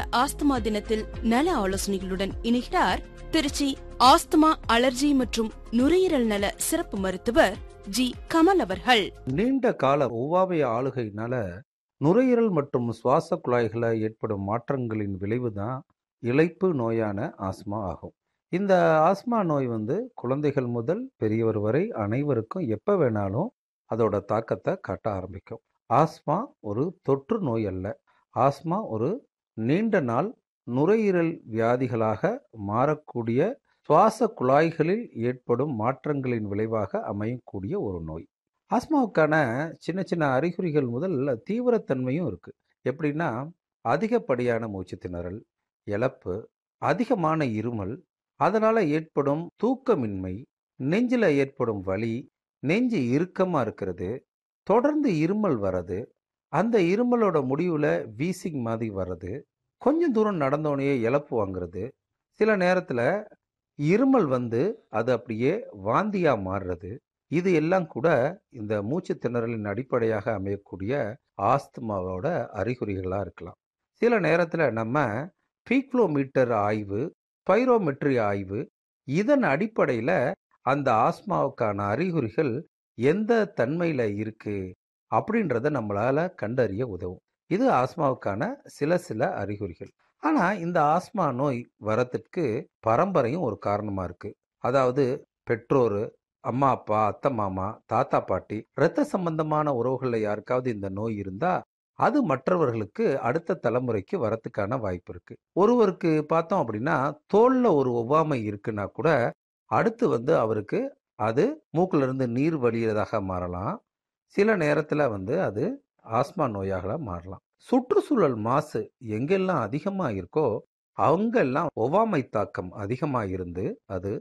asthma தினத்தில் நல ஆலோசனைகளுடன் இணைகிறார் திருச்சி ஆஸ்துமா அலர்ஜி மற்றும் நுரையீரல் நல சிறப்பு மருத்துவர் ஜி கமல் அவர்கள் நீண்ட கால ஒவ்வாமை ஆளுகையினால நுரையீரல் மற்றும் சுவாச குழாய்களை ஏற்படும் மாற்றங்களின் விளைவுதான் இழைப்பு நோயான ஆஸ்மா ஆகும் இந்த ஆஸ்மா நோய் வந்து குழந்தைகள் முதல் பெரியவர் வரை அனைவருக்கும் எப்போ வேணாலும் அதோட தாக்கத்தை காட்ட ஆரம்பிக்கும் ஆஸ்மா ஒரு தொற்று நோய் அல்ல ஆஸ்மா ஒரு நீண்ட நாள் நுரையீரல் வியாதிகளாக மாறக்கூடிய சுவாச குழாய்களில் ஏற்படும் மாற்றங்களின் விளைவாக அமையக்கூடிய ஒரு நோய் ஆஸ்மாவுக்கான சின்ன சின்ன அறிகுறிகள் முதல் தீவிரத்தன்மையும் இருக்கு எப்படின்னா அதிகப்படியான மூச்சு திணறல் இழப்பு அதிகமான இருமல் அதனால ஏற்படும் தூக்கமின்மை நெஞ்சில் ஏற்படும் வலி நெஞ்சு இறுக்கமா இருக்கிறது தொடர்ந்து இருமல் வர்றது அந்த இருமலோட முடிவில் வீசிங் மாதிரி வர்றது கொஞ்சம் தூரம் நடந்தோடனே இழப்பு வாங்குறது சில நேரத்தில் இருமல் வந்து அது அப்படியே வாந்தியா மாறுறது இது எல்லாம் கூட இந்த மூச்சு திணறலின் அடிப்படையாக அமையக்கூடிய ஆஸ்துமாவோட அறிகுறிகளாக இருக்கலாம் சில நேரத்தில் நம்ம பீக்லோமீட்டர் ஆய்வு பைரோமெட்ரி ஆய்வு இதன் அடிப்படையில் அந்த ஆஸ்மாவுக்கான அறிகுறிகள் எந்த தன்மையில் இருக்கு அப்படின்றத நம்மளால கண்டறிய உதவும் இது ஆஸ்மாவுக்கான சில சில அறிகுறிகள் ஆனால் இந்த ஆஸ்மா நோய் வரத்துக்கு பரம்பரையும் ஒரு காரணமாக இருக்கு அதாவது பெற்றோர் அம்மா அப்பா அத்தை மாமா தாத்தா பாட்டி இரத்த சம்பந்தமான உறவுகளில் யாருக்காவது இந்த நோய் இருந்தா அது மற்றவர்களுக்கு அடுத்த தலைமுறைக்கு வரத்துக்கான வாய்ப்பு இருக்கு ஒருவருக்கு பார்த்தோம் அப்படின்னா தோல்ல ஒரு ஒவ்வாமை இருக்குன்னா கூட அடுத்து வந்து அவருக்கு அது மூக்குல இருந்து நீர் வழியதாக மாறலாம் சில நேரத்துல வந்து அது ஆஸ்மா நோயாக மாறலாம் சுற்றுச்சூழல் மாசு எங்கெல்லாம் அதிகமா இருக்கோ அங்கெல்லாம் ஒவ்வாமை தாக்கம் அதிகமா இருந்து அது